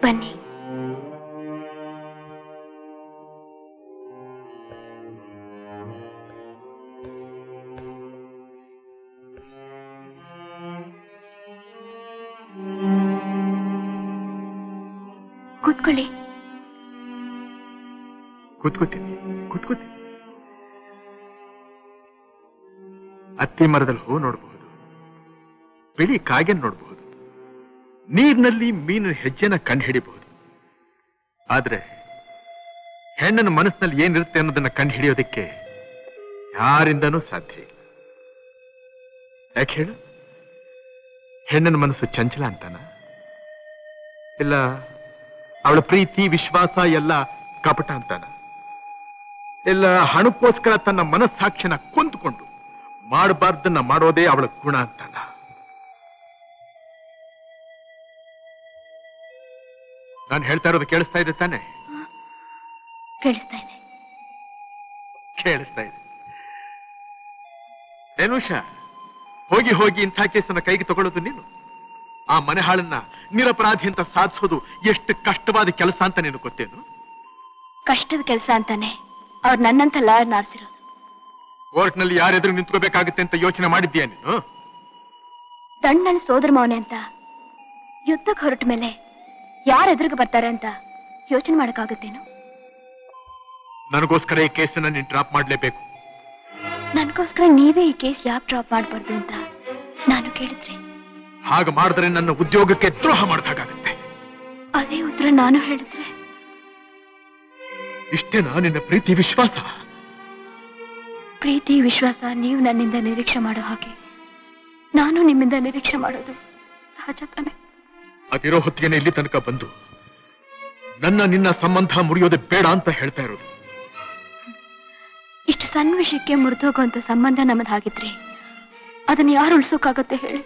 ಬನ್ನಿ ಕೂತ್ಕೊಳ್ಳಿ ಕೂತ್ಕೋತೀನಿ ಕೂತ್ಕೋತೀನಿ ಅತ್ತಿ ಮರದಲ್ಲಿ ಹೂ ನೋಡಬಹುದು ಬಿಳಿ ಕಾಗೆ ನೋಡಬಹುದು ನೀರಿನಲ್ಲಿ ಮೀನಿನ ಹೆಜ್ಜೆನ ಕಂಡು ಹಿಡಿಬಹುದು ಆದ್ರೆ ಹೆಣ್ಣನ ಮನಸ್ಸಿನಲ್ಲಿ ಏನಿರುತ್ತೆ ಅನ್ನೋದನ್ನ ಕಂಡು ಹಿಡಿಯೋದಕ್ಕೆ ಯಾರಿಂದನೂ ಸಾಧ್ಯ ಇಲ್ಲ ಯಾಕೆ ಹೇಳು ಹೆಣ್ಣನ ಮನಸ್ಸು ಚಂಚಲ ಅಂತಾನ ಇಲ್ಲ ಅವಳ ಪ್ರೀತಿ ವಿಶ್ವಾಸ ಎಲ್ಲ ಕಪಟ ಅಂತಾನ ಇಲ್ಲ ಹಣಕ್ಕೋಸ್ಕರ ತನ್ನ ಮನಸ್ಸಾಕ್ಷಿನ ಕೊಂದುಕೊಂಡು ಮಾಡಬಾರ್ದನ್ನ ಮಾಡೋದೇ ಅವಳ ಗುಣ ಅಂತಾನ ನಾನು ಹೇಳ್ತಾ ಇರೋದು ಕೇಳಿಸ್ತಾ ಇದೆ ತಾನೆ ಕೇಳಿಸ್ತಾ ಇದೆ ಕೇಳಿಸ್ತಾ ಇದೆ ಏನು ಉಷಾ ಹೋಗಿ ಹೋಗಿ ಇಂಥ ಕೇಸನ್ನ ಕೈಗೆ ತಗೊಳ್ಳೋದು ನೀನು ಆ ಮನೆ ಹಾಳನ್ನ ನಿರಪರಾಧಿ ಅಂತ ಸಾಧಿಸೋದು ಎಷ್ಟು ಕಷ್ಟವಾದ ಕೆಲಸ ಅಂತ ನೀನು ಗೊತ್ತೇನು ಕಷ್ಟದ ಕೆಲಸ ಅಂತಾನೆ ಅವ್ರು ನನ್ನಂತ ಲಾಯರ್ ಆರಿಸಿರೋದು ಕೋರ್ಟ್ನಲ್ಲಿ ಯಾರೆದುರು ನಿಂತ್ಕೋಬೇಕಾಗುತ್ತೆ ಅಂತ ಯೋಚನೆ ಮಾಡಿದ್ಯಾ ನೀನು ದಂಡಲ್ಲಿ ಸೋದರ ಮೌನೆ ಅಂತ ಯುದ್ಧಕ್ಕೆ ಹೊರಟ ಮೇಲೆ ಯಾರು ಎದುರಿಗೆ ಬರ್ತಾರೆ ಅಂತ ಯೋಚನೆ ಮಾಡಕ್ಕಾಗುತ್ತೇನು ನನಗೋಸ್ಕರ ಈ ಕೇಸನ್ನ ನೀನು ಡ್ರಾಪ್ ಮಾಡ್ಲೇಬೇಕು ನನ್ಗೋಸ್ಕರ ನೀವೇ ಈ ಕೇಸ್ ಯಾಕೆ ಡ್ರಾಪ್ ಮಾಡಬಾರ್ದು ಅಂತ ನಾನು ಕೇಳಿದ್ರೆ ಹಾಗೆ ಮಾಡಿದ್ರೆ ನನ್ನ ಉದ್ಯೋಗಕ್ಕೆ ದ್ರೋಹ ಮಾಡಿದಾಗುತ್ತೆ ಅದೇ ಉತ್ತರ ನಾನು ಹೇಳಿದ್ರೆ ಇಷ್ಟೇನಾ ನಿನ್ನ ಪ್ರೀತಿ ವಿಶ್ವಾಸ ಪ್ರೀತಿ ವಿಶ್ವಾಸ ನೀವು ನನ್ನಿಂದ ನಿರೀಕ್ಷೆ ಮಾಡೋ ಹಾಗೆ ನಾನು ನಿಮ್ಮಿಂದ ನಿರೀಕ್ಷೆ ಮಾಡೋದು ಸಹಜ ತಾನೆ ಅದಿರೋ ಹೊತ್ತಿಗೆನೆ ಇಲ್ಲಿ ತನಕ ಬಂದು ನನ್ನ ನಿನ್ನ ಸಂಬಂಧ ಮುರಿಯೋದೇ ಬೇಡ ಅಂತ ಹೇಳ್ತಾ ಇರೋದು ಇಷ್ಟು ಸಣ್ಣ ವಿಷಯಕ್ಕೆ ಮುರಿದೋಗುವಂತ ಸಂಬಂಧ ನಮ್ಮದಾಗಿದ್ರೆ ಅದನ್ನ ಯಾರು ಉಳ್ಸೋಕಾಗತ್ತೆ ಹೇಳಿ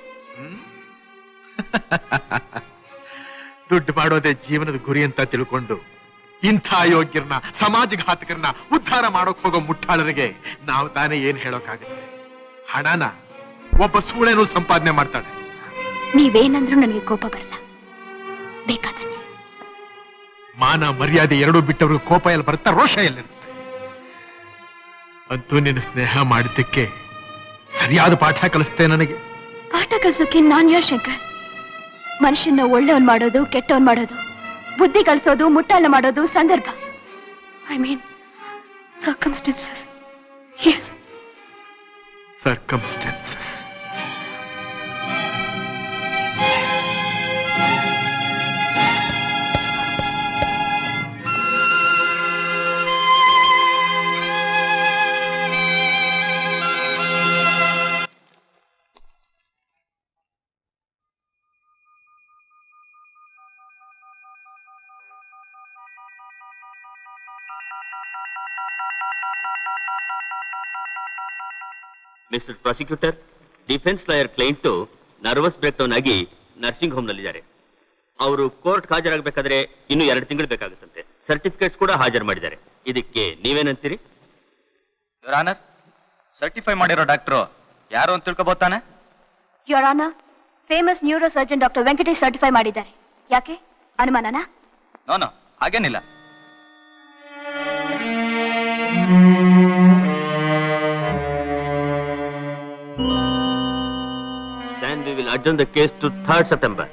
ದುಡ್ಡು ಮಾಡೋದೇ ಜೀವನದ ಗುರಿ ಅಂತ ತಿಳ್ಕೊಂಡು ಇಂಥ ಅಯೋಗ್ಯರನ್ನ ಸಮಾಜಘಾತಕರನ್ನ ಉದ್ಧಾರ ಮಾಡೋಕ್ ಹೋಗೋ ಮುಟ್ಟಾಳರಿಗೆ ನಾವು ತಾನೇ ಏನ್ ಹೇಳೋಕ್ಕಾಗುತ್ತೆ ಹಣನ ಒಬ್ಬ ಸೂಳೆನೂ ಸಂಪಾದನೆ ಮಾಡ್ತಾಳೆ ನೀವೇನಂದ್ರೂ ನನಗೆ ಕೋಪ ಬರಲ್ಲ ಬೇಕಾದ ಮಾನ ಮರ್ಯಾದೆ ಎರಡೂ ಬಿಟ್ಟವ್ರಿಗೆ ಕೋಪ ಎಲ್ಲ ಬರುತ್ತಾ ರೋಷ ಎಲ್ಲಿರುತ್ತೆ ಅಂತೂ ನಿನ್ನ ಸ್ನೇಹ ಮಾಡಿದ್ದಕ್ಕೆ ಸರಿಯಾದ ಪಾಠ ಕಲಿಸ್ತೆ ನನಗೆ ಪಾಠ ಕಲ್ಸೋಕೆ ನಾನ್ ಯಾರ್ ಶಂಕರ್ ಮನುಷ್ಯನ ಒಳ್ಳೆಯವನ್ ಮಾಡೋದು ಕೆಟ್ಟವನ್ ಮಾಡೋದು ಬುದ್ಧಿ ಕಲಿಸೋದು ಮುಟ್ಟಾಳ ಮಾಡೋದು ಸಂದರ್ಭ I mean circumstances yes circumstances mister prosecutor defence lawyer client nervous breakdown ಆಗಿ ನರ್ಸಿಂಗ್ ಹೋಮ್ ನಲ್ಲಿದ್ದಾರೆ ಅವರು ಕೋರ್ಟ್ ಹಾಜರಾಗಬೇಕಾದ್ರೆ ಇನ್ನು ಎರಡು ತಿಂಗಳು ಬೇಕಾಗುತ್ತಂತೆ ಸರ್ಟಿಫಿಕೇಟ್ಸ್ ಕೂಡ ಹಾಜರು ಮಾಡಿದ್ದಾರೆ ಇದಕ್ಕೆ ನೀವೇನಂತೀರಿ ಆನರ್ ಸರ್ಟಿಫೈ ಮಾಡಿರೋ ಡಾಕ್ಟ್ರು ಯಾರು ಅಂತ ತಿಳ್ಕೊಬೋತಾನೆ ಯೋರಾನ famous neuro surgeon doctor Venkatesh certify ಮಾಡಿದ್ದಾರೆ ಯಾಕೆ ಅನುಮಾನನಾ ನೋನು ಹಾಗೇನಿಲ್ಲ then we will adjourn the case to 3rd September.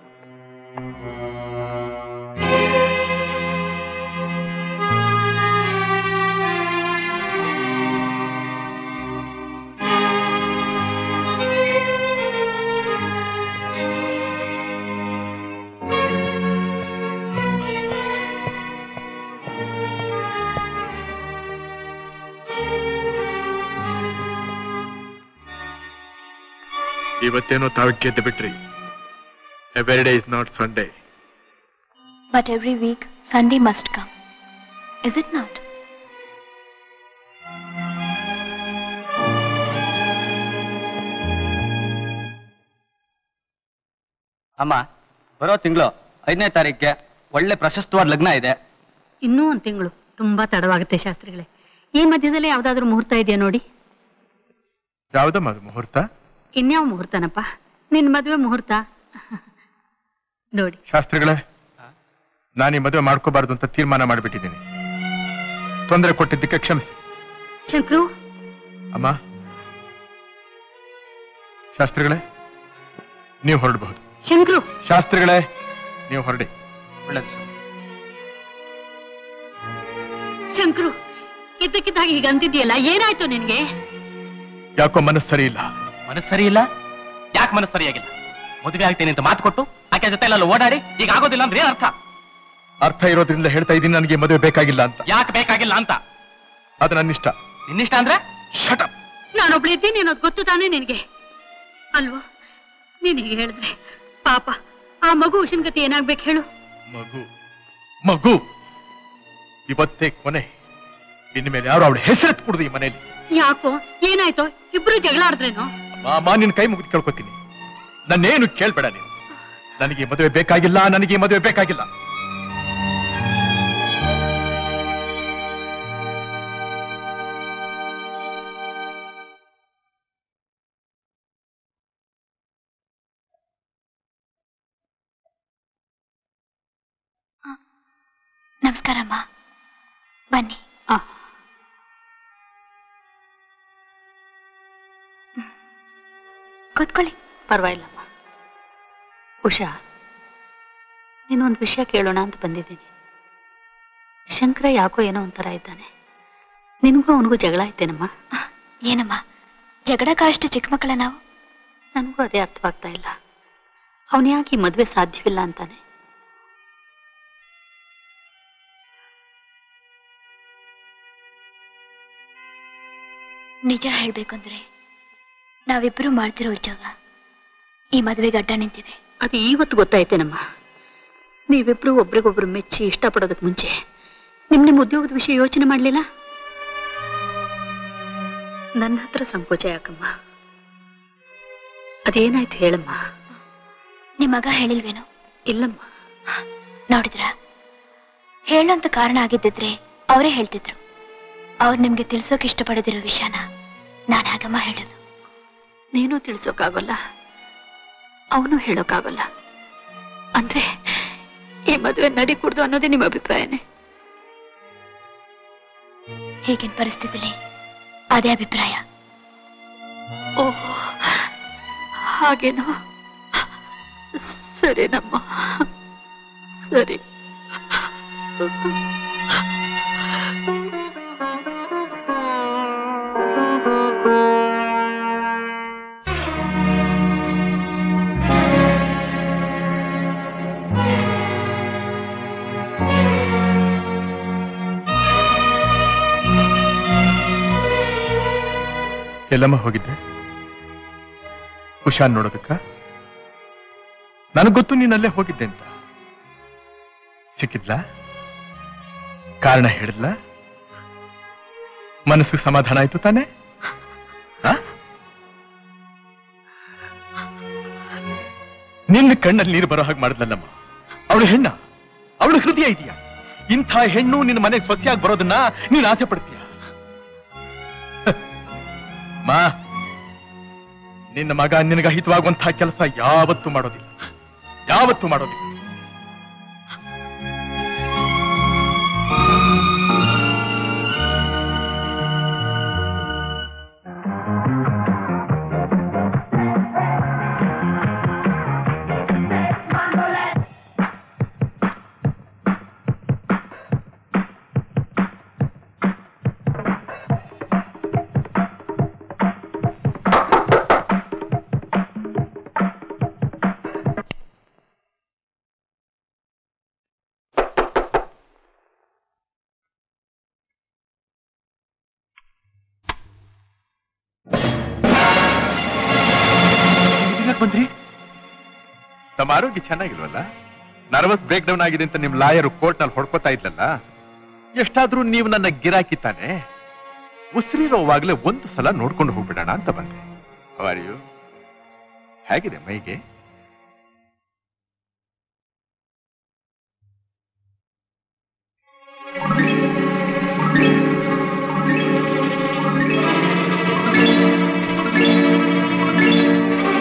ಇವತ್ತೇನೋ ತಾವು ಗೆದ್ದು ಬಿಟ್ರಿ every day is not Sunday but every week Sunday must come is it not ಅಮ್ಮ ಬರೋ ತಿಂಗಳು ಐದನೇ ತಾರೀಕಿಗೆ ಒಳ್ಳೆ ಪ್ರಶಸ್ತವಾದ ಲಗ್ನ ಇದೆ ಇನ್ನೂ ಒಂದು ತಿಂಗಳು ತುಂಬಾ ತಡವಾಗುತ್ತೆ ಶಾಸ್ತ್ರಿಗಳೇ ಈ ಮಧ್ಯದಲ್ಲಿ ಯಾವ್ದಾದ್ರು ಮುಹೂರ್ತ ಇದೆಯಾ ನೋಡಿ ಯಾವ್ದಮ್ಮ ಅದು ಮುಹೂರ್ತ ಇನ್ಯಾವ ಮುಹೂರ್ತನಪ್ಪ ನಿನ್ ಮದುವೆ ಮುಹೂರ್ತ ನೋಡಿ ಶಾಸ್ತ್ರಿಗಳೇ ನಾನು ಈ ಮದುವೆ ಮಾಡ್ಕೋಬಾರ್ದು ಅಂತ ತೀರ್ಮಾನ ಮಾಡಿಬಿಟ್ಟಿದ್ದೀನಿ ತೊಂದರೆ ಕೊಟ್ಟಿದ್ದಕ್ಕೆ ಕ್ಷಮಿಸಿ ಶಂಕ್ರು ಅಮ್ಮ ಶಾಸ್ತ್ರಿಗಳೇ ನೀವು ಹೊರಡಬಹುದು ಶಂಕ್ರು ಶಾಸ್ತ್ರಿಗಳೇ ನೀವು ಹೊರಡಿ ಒಳ್ಳೇದು ಸ್ವಾಮಿ. ಶಂಕ್ರು ಇದ್ದಕ್ಕಿದ್ದಾಗ ಈಗ ಅಂತಿದ್ಯಲ್ಲ ಏನಾಯ್ತು ನಿನ್ಗೆ ಯಾಕೋ ಮನಸ್ಸು ಸರಿ ಇಲ್ಲ ಮನಸ್ಸು ಸರಿ ಇಲ್ಲ ಯಾಕೆ ಮನಸ್ಸು ಸರಿಯಾಗಿಲ್ಲ ಮದುವೆ ಆಗ್ತೇನೆ ಅಂತ ಮಾತು ಕೊಟ್ಟು ಆಕೆ ಜೊತೆ ಎಲ್ಲ ಓಡಾಡಿ ಈಗ ಆಗೋದಿಲ್ಲ ಅಂದ್ರೆ ಏನ್ ಅರ್ಥ ಅರ್ಥ ಇರೋದ್ರಿಂದ ಹೇಳ್ತಾ ಇದ್ದೀನಿ ನನಗೆ ಈ ಮದುವೆ ಬೇಕಾಗಿಲ್ಲ ಅಂತ ಯಾಕೆ ಬೇಕಾಗಿಲ್ಲ ಅಂತ ಅದು ನನ್ನ ಇಷ್ಟ ನಿನ್ನಿಷ್ಟ ಅಂದ್ರೆ ಶಟಪ್ ನಾನೊಬ್ಳು ಇದ್ದೀನಿ ಅನ್ನೋದು ಗೊತ್ತು ತಾನೇ ನಿನಗೆ ಅಲ್ವಾ ನೀನ್ ಹೀಗೆ ಹೇಳಿದ್ರೆ ಪಾಪ ಆ ಮಗು ಹುಷನ್ ಗತಿ ಏನಾಗ್ಬೇಕು ಹೇಳು ಮಗು ಮಗು ಇವತ್ತೇ ಕೊನೆ ಇನ್ಮೇಲೆ ಯಾರು ಅವಳ ಹೆಸರೆತ್ ಕುಡ್ದು ಈ ಮನೆಯಲ್ಲಿ ಯಾಕೋ ಏನಾಯ್ತು ಇಬ್ರು ಜಗಳ ಆಡಿದ್ರೇನೋ ಅಮ್ಮ ನಿನ್ ಕೈ ಮುಗಿದು ಕೇಳ್ಕೊತೀನಿ ನನ್ನೇನು ಕೇಳ್ಬೇಡ ನೀನು ನನಗೆ ಈ ಮದುವೆ ಬೇಕಾಗಿಲ್ಲ ನನಗೆ ಈ ಮದುವೆ ಬೇಕಾಗಿಲ್ಲ ನಮಸ್ಕಾರಮ್ಮ ಬನ್ನಿ ಆ. ಕೂತ್ಕೊಳ್ಳಿ ಪರವಾಗಿಲ್ಲಮ್ಮ ಉಷಾ ನೀನೊಂದು ವಿಷಯ ಕೇಳೋಣ ಅಂತ ಬಂದಿದ್ದೀನಿ ಶಂಕರ ಯಾಕೋ ಏನೋ ಒಂಥರ ಇದ್ದಾನೆ ನಿನಗೂ ಅವನಿಗೂ ಜಗಳ ಐತೇನಮ್ಮ ಏನಮ್ಮ ಜಗಳಕ್ಕ ಅಷ್ಟು ಚಿಕ್ಕ ಮಕ್ಕಳ ನಾವು ನನಗೂ ಅದೇ ಅರ್ಥವಾಗ್ತಾ ಇಲ್ಲ ಅವನು ಯಾಕೆ ಈ ಮದುವೆ ಸಾಧ್ಯವಿಲ್ಲ ಅಂತಾನೆ ನಿಜ ಹೇಳ್ಬೇಕಂದ್ರೆ ನಾವಿಬ್ರು ಮಾಡ್ತಿರೋ ಉದ್ಯೋಗ ಈ ಮದುವೆಗೆ ಅಡ್ಡ ನಿಂತಿದೆ ಅದು ಇವತ್ತು ಗೊತ್ತಾಯ್ತೇನಮ್ಮ ನೀವಿಬ್ರು ಒಬ್ರಿಗೊಬ್ರು ಮೆಚ್ಚಿ ಇಷ್ಟಪಡೋದಕ್ಕೆ ಮುಂಚೆ ನಿಮ್ ನಿಮ್ಮ ಉದ್ಯೋಗದ ವಿಷಯ ಯೋಚನೆ ಮಾಡಲಿಲ್ಲ ನನ್ನ ಹತ್ರ ಸಂಕೋಚ ಯಾಕಮ್ಮ ಅದೇನಾಯ್ತು ಹೇಳಮ್ಮ ನಿಮ್ ಮಗ ಹೇಳಿಲ್ವೇನೋ ಇಲ್ಲಮ್ಮ ನೋಡಿದ್ರ ಹೇಳೋಂತ ಕಾರಣ ಆಗಿದ್ದಿದ್ರೆ ಅವರೇ ಹೇಳ್ತಿದ್ರು ಅವ್ರು ನಿಮ್ಗೆ ತಿಳ್ಸೋಕ್ ಇಷ್ಟಪಡದಿರೋ ವಿಷಯನ ನಾನು ಹಾಗಮ್ಮ ಹೇಳೋದು ನೀನು ತಿಳಿಸೋಕ್ಕಾಗಲ್ಲ ಅವನು ಹೇಳೋಕ್ಕಾಗಲ್ಲ ಅಂದ್ರೆ ಈ ಮದುವೆ ನಡಿಕೂಡ್ದು ಅನ್ನೋದೇ ನಿಮ್ಮ ಅಭಿಪ್ರಾಯನೇ ಈಗಿನ ಪರಿಸ್ಥಿತಿಲಿ ಅದೇ ಅಭಿಪ್ರಾಯ ಓಹ್ ಹಾಗೇನೋ ಸರಿನಮ್ಮ ಸರಿ ಎಲ್ಲಮ್ಮ ಹೋಗಿದ್ದೆ ಹುಷಾರ್ ನೋಡೋದಕ್ಕ ನನಗ್ ಗೊತ್ತು ನೀನಲ್ಲೇ ಹೋಗಿದ್ದೆ ಅಂತ ಸಿಕ್ಕಿದ್ಲ ಕಾರಣ ಹೇಳಿದ್ಲ ಮನಸ್ಸಿಗೆ ಸಮಾಧಾನ ಆಯ್ತು ತಾನೆ ಆ? ನಿನ್ನ ಕಣ್ಣಲ್ಲಿ ನೀರು ಬರೋ ಹಾಗೆ ಮಾಡಿದ್ಲಲ್ಲಮ್ಮ ಅವಳು ಹೆಣ್ಣ ಅವಳು ಹೃದಯ ಇದೆಯಾ ಇಂಥ ಹೆಣ್ಣು ನಿನ್ನ ಮನೆಗೆ ಸೊಸೆಯಾಗಿ ಬರೋದನ್ನ ನೀನ್ ಆಸೆ ಪಡ್ತೀಯ ಮಾ ನಿನ್ನ ಮಗ ನಿನಗ ಹಿತವಾಗುವಂತಹ ಕೆಲಸ ಯಾವತ್ತೂ ಮಾಡೋದಿಲ್ಲ ಯಾವತ್ತೂ ಮಾಡೋದಿಲ್ಲ ಬಂದ್ರಿ ತಮ್ಮ ಆರೋಗ್ಯ ಚೆನ್ನಾಗಿಲ್ವಲ್ಲ ನರ್ವಸ್ ಬ್ರೇಕ್ ಡೌನ್ ಆಗಿದೆ ಅಂತ ನಿಮ್ ಲಾಯರ್ ಕೋರ್ಟ್ ನಲ್ಲಿ ಹೊಡ್ಕೋತಾ ಇದ್ಲಲ್ಲ ಎಷ್ಟಾದ್ರೂ ನೀವು ನನ್ನ ಗಿರಾಕಿ ತಾನೆ ಉಸಿರಿರೋವಾಗ್ಲೇ ಒಂದು ಸಲ ನೋಡ್ಕೊಂಡು ಹೋಗ್ಬಿಡೋಣ ಅಂತ ಬಂದೆ ಅವರಿಯು ಹೇಗಿದೆ ಮೈಗೆ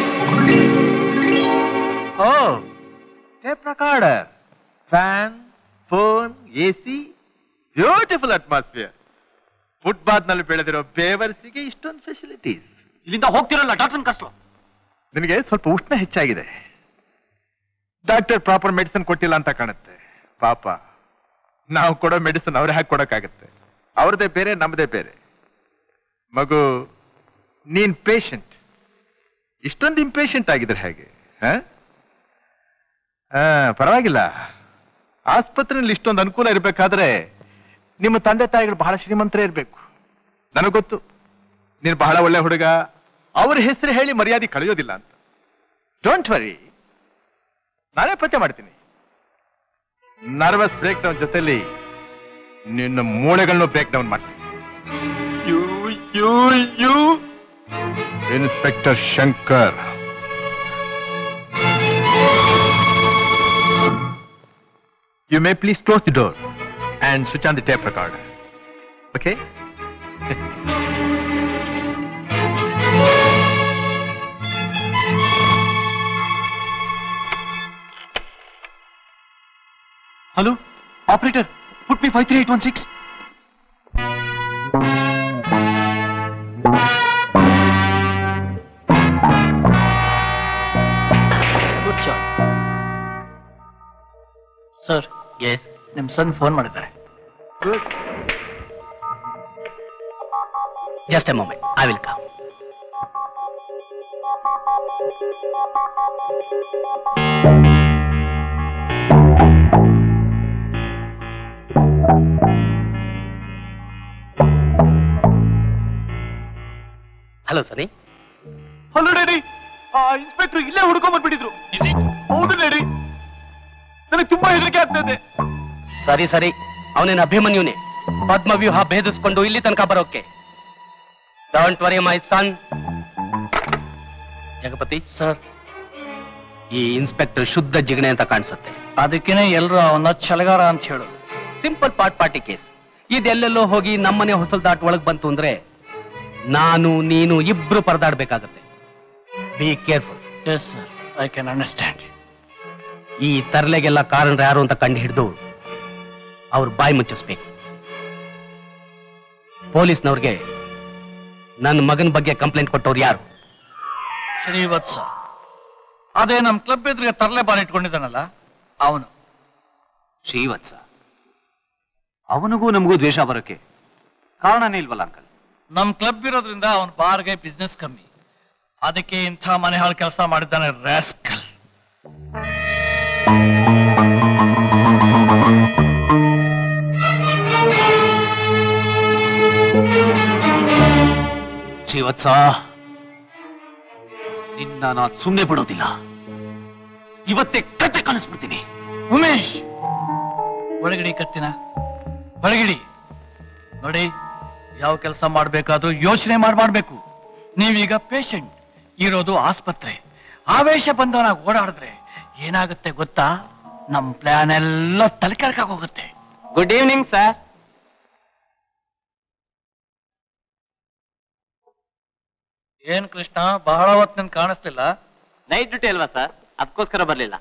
Oh, tape recorder, fan, phone A C beautiful atmosphere footpath ನಲ್ಲಿ ಬೆಳೆದಿರೋ ಬೇವರ್ಸಿಗೆ ಇಷ್ಟೊಂದು ಫೆಸಿಲಿಟೀಸ್ ಇಲ್ಲಿಂದ ಹೋಗ್ತಿರಲ್ಲ ಡಾಕ್ಟರ್ ಕಷ್ಟ ನಿನಗೆ ಸ್ವಲ್ಪ ಉಷ್ಣ ಹೆಚ್ಚಾಗಿದೆ ಡಾಕ್ಟರ್ ಪ್ರಾಪರ್ ಮೆಡಿಸಿನ್ ಕೊಟ್ಟಿಲ್ಲ ಅಂತ ಕಾಣುತ್ತೆ ಪಾಪ ನಾವು ಕೊಡೋ ಮೆಡಿಸಿನ್ ಅವ್ರೆ ಹಾಕಿ ಕೊಡಕ್ಕಾಗತ್ತೆ ಅವ್ರದೇ ಬೇರೆ ನಮ್ಮದೇ ಬೇರೆ ಮಗು ನೀನ್ ಪೇಷಂಟ್ ಇಷ್ಟೊಂದು ಇಂಪೇಷಂಟ್ ಆಗಿದ್ರೆ ಹೇಗೆ ಹ? ಆ, ಪರವಾಗಿಲ್ಲ ಆಸ್ಪತ್ರೆಯಲ್ಲಿ ಇಷ್ಟೊಂದು ಅನುಕೂಲ ಇರಬೇಕಾದ್ರೆ ನಿಮ್ಮ ತಂದೆ ತಾಯಿಗಳು ಬಹಳ ಶ್ರೀಮಂತರೇ ಇರಬೇಕು ನನಗೆ ಗೊತ್ತು ನೀನು ಬಹಳ ಒಳ್ಳೆ ಹುಡುಗ ಅವ್ರ ಹೆಸರು ಹೇಳಿ ಮರ್ಯಾದೆ ಕಳೆಯೋದಿಲ್ಲ ಅಂತ ಡೋಂಟ್ ವರಿ ನಾನೇ ಪತ್ತೆ ಮಾಡ್ತೀನಿ ನರ್ವಸ್ ಬ್ರೇಕ್ ಡೌನ್ ಜೊತೆಲಿ ನಿನ್ನ ಮೂಳೆಗಳನ್ನು ಬ್ರೇಕ್ ಡೌನ್ ಮಾಡ್ತೀನಿ you you you inspector Shankar you may please close the door and switch on the tape record okay hello operator put me five three eight one six good sir sir yes ನಿಮ್ son phone ಮಾಡಿದ್ದಾರೆ just a moment I will come hello Sunny hello daddy ಆ inspector ಇಲ್ಲೇ ಹುಡ್ಕೊಂಡ್ ಬಂದ್ಬಿಟ್ಟಿದ್ರು ಹೌದು daddy ನನಗೆ ತುಂಬಾ ಹೆದರಿಕೆ ಆಗ್ತದೆ ಸರಿ ಸರಿ ಅವನೇನು ಅಭಿಮನ್ಯುನೇ ಪದ್ಮವ್ಯೂಹ ಭೇದಿಸ್ಕೊಂಡು ಇಲ್ಲಿ ತನಕ ಬರೋಕೆ don't worry my son Jagapathi sir ಈ ಇನ್ಸ್ಪೆಕ್ಟರ್ ಶುದ್ಧ ಜಿಗಣೆ ಅಂತ ಕಾಣಿಸುತ್ತೆ ಅದಕ್ಕೇನೆ ಎಲ್ರು ಅವನ್ನ ಛಲಗಾರ ಅಂತ ಹೇಳೋದು ಸಿಂಪಲ್ ಪಾಟ್ ಪಾರ್ಟಿ ಕೇಸ್ ಇದೆಲ್ಲೆಲ್ಲೋ ಹೋಗಿ ನಮ್ಮನೆ ಹೊಸಲ್ ದಾಟ್ ಒಳಗ್ ಬಂತು ಅಂದ್ರೆ ನಾನು ನೀನು ಇಬ್ರು ಪರದಾಡ್ಬೇಕಾಗತ್ತೆ be careful yes sir I can understand ಈ ತರಲೆಗೆಲ್ಲ ಕಾರಣ ಯಾರು ಅಂತ ಕಂಡು ಹಿಡಿದು ಅವ್ರ ಬಾಯಿ ಮುಚ್ಚಿಸ್ಬೇಕು ಪೊಲೀಸ್ನವ್ರಿಗೆ ನನ್ನ ಮಗನ ಬಗ್ಗೆ ಕಂಪ್ಲೇಂಟ್ ಕೊಟ್ಟವ್ರು ಯಾರು ಶ್ರೀವತ್ಸ ಅದೇ ನಮ್ ಕ್ಲಬ್ ಎದುರಿಗೆ ತರಲೆ ಬಾರಿ ಇಟ್ಕೊಂಡಿದ್ದಾನಲ್ಲ ಅವನು ಶ್ರೀವತ್ಸ ಅವನಿಗೂ ನಮಗೂ ದ್ವೇಷ ಬರೋಕೆ ಕಾರಣನೇ ಇಲ್ವಲ್ಲ ಅಂಕಲ್ ನಮ್ ಕ್ಲಬ್ ಇರೋದ್ರಿಂದ ಅವನ ಬಾರ್ಗೆ ಬಿಸ್ನೆಸ್ ಕಮ್ಮಿ ಅದಕ್ಕೆ ಇಂಥ ಮನೆ ಹಾಳು ಕೆಲಸ ಮಾಡಿದ್ದಾನೆ ರಾಸ್ಕಲ್ ಶ್ರೀವತ್ಸ ನಿನ್ನ ನಾನು ಸುಮ್ಮನೆ ಬಿಡೋದಿಲ್ಲ ಇವತ್ತೇ ಕತ್ತೆ ಕಳಿಸ್ಬಿಡ್ತೀನಿ ಉಮೇಶ್ ಒಳಗಡಿ ಕತ್ತಿನ ಒಳಗಿಡಿ ನೋಡಿ ಯಾವ ಕೆಲಸ ಮಾಡ್ಬೇಕಾದ್ರೂ ಯೋಚನೆ ಮಾಡಿ ಮಾಡ್ಬೇಕು ನೀವೀಗ ಪೇಷಂಟ್ ಇರೋದು ಆಸ್ಪತ್ರೆ ಆವೇಶ ಬಂದವನಾಗ ಓಡಾಡಿದ್ರೆ ಏನಾಗುತ್ತೆ ಗೊತ್ತಾ ನಮ್ ಪ್ಲಾನ್ ಎಲ್ಲ ತಲೆಕೆಳಕಾಗ ಹೋಗುತ್ತೆ ಗುಡ್ ಈವ್ನಿಂಗ್ ಸರ್ ಏನ್ ಕೃಷ್ಣ ಬಹಳ ಹೊತ್ತು ನಿನ್ ಕಾಣಿಸ್ತಿಲ್ಲ ನೈಟ್ ಡ್ಯೂಟಿ ಅಲ್ವಾ ಸರ್ ಅದಕ್ಕೋಸ್ಕರ ಬರ್ಲಿಲ್ಲ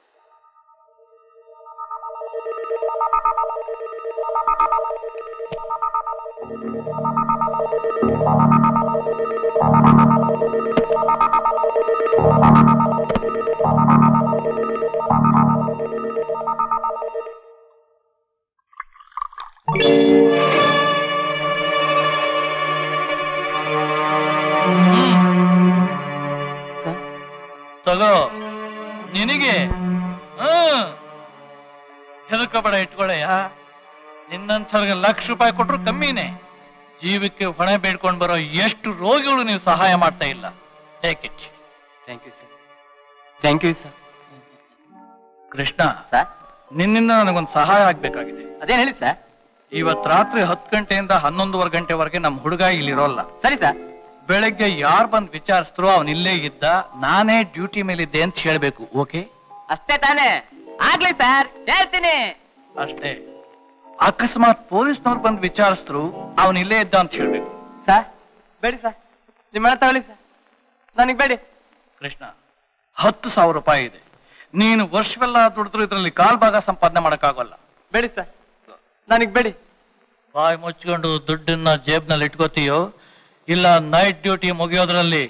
ತಗೋ ನಿನಗೆ ಹ್ಮ್ ಹೆದರ್ಕೋಬೇಡ ಇಟ್ಕೊಳ್ಳಯ್ಯ ನಿನ್ನಂಥವ್ರಿಗೆ ಲಕ್ಷ ರೂಪಾಯಿ ಕೊಟ್ರು ಕಮ್ಮಿನೇ ಜೀವಕ್ಕೆ ಹೊಣೆ ಬೇಡ್ಕೊಂಡು ಬರೋ ಎಷ್ಟು ರೋಗಿಗಳು ನೀವು ಸಹಾಯ ಮಾಡ್ತಾ ಇಲ್ಲ take it thank you sir thank you sir Krishna sir ನಿನ್ನಿಂದ ನನಗೊಂದು ಸಹಾಯ ಆಗ್ಬೇಕಾಗಿದೆ ಅದೇನ್ ಹೇಳಿ ಸರ್ ಇವತ್ ರಾತ್ರಿ ಹತ್ತು ಗಂಟೆಯಿಂದ ಹನ್ನೊಂದುವರೆ ಗಂಟೆವರೆಗೆ ನಮ್ಮ ಹುಡುಗ ಇಲ್ಲಿರೋಲ್ಲ ಸರಿ ಸರ್ ಬೆಳಗ್ಗೆ ಯಾರು ಬಂದು ವಿಚಾರಿಸಿದ್ರು ಅವನ್ ಇಲ್ಲೇ ಇದ್ದ ನಾನೇ ಡ್ಯೂಟಿ ಮೇಲಿದ್ದೆ ಅಂತ ಹೇಳ್ಬೇಕು ಓಕೆ ಅಷ್ಟೇ ತಾನೇ ಆಗ್ಲಿ ಸರ್ ಹೇಳ್ತೀನಿ ಅಷ್ಟೇ ಅಕಸ್ಮಾತ್ ಪೊಲೀಸ್ನವ್ರು ಬಂದು ವಿಚಾರಿಸಿದ್ರು ಅವನ್ ಇಲ್ಲೇ ಇದ್ದ ಅಂತ ಹೇಳ್ಬೇಕು ಸರ್ ಬೇಡಿ ಸರ್ ನಿಮ್ಮ ಹಣ ತಗೊಳ್ಳಿ ಸರ್ ನನಗೆ ಬೇಡಿ ಕೃಷ್ಣ ಹತ್ತು ಸಾವಿರ ರೂಪಾಯಿ ಇದೆ ನೀನು ವರ್ಷವೆಲ್ಲ ದುಡಿದ್ರು ಇದರಲ್ಲಿ ಕಾಲ್ ಭಾಗ ಸಂಪಾದನೆ ಮಾಡಕ್ಕಾಗಲ್ಲ ಬೇಡಿ ಸರ್ ನನಗ್ ಬೇಡಿ ಬಾಯಿ ಮುಚ್ಕೊಂಡು ದುಡ್ಡನ್ನ ಜೇಬ್ನಲ್ಲಿ ಇಟ್ಕೋತೀಯೋ ಇಲ್ಲ ನೈಟ್ ಡ್ಯೂಟಿ ಮುಗಿಯೋದ್ರಲ್ಲಿ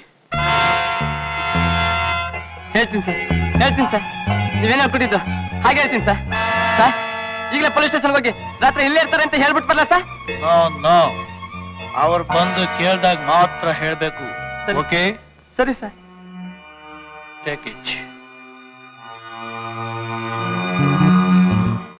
ಹೇಳ್ತೀನಿ ಸರ್ ಹೇಳ್ತೀನಿ ಸರ್ ನೀವೇನೋ ಕೊಟ್ಟಿದ್ದು ಹಾಗೆ ಹೇಳ್ತೀನಿ ಸರ್ ಸರ್ ಈಗಲೇ ಪೊಲೀಸ್ ಸ್ಟೇಷನ್ ಹೋಗಿ ರಾತ್ರಿ ಇಲ್ಲೇ ಇರ್ತಾರೆ ಅಂತ ಹೇಳ್ಬಿಟ್ಟು ಬರಲ್ಲ ಸರ್ ನೋ ನೋ ಅವ್ರು ಬಂದು ಕೇಳ್ದಾಗ ಮಾತ್ರ ಹೇಳ್ಬೇಕು ಸರಿ. ಓಕೆ ಸರಿ ಸರ್ ಟೇಕ್ ಇಟ್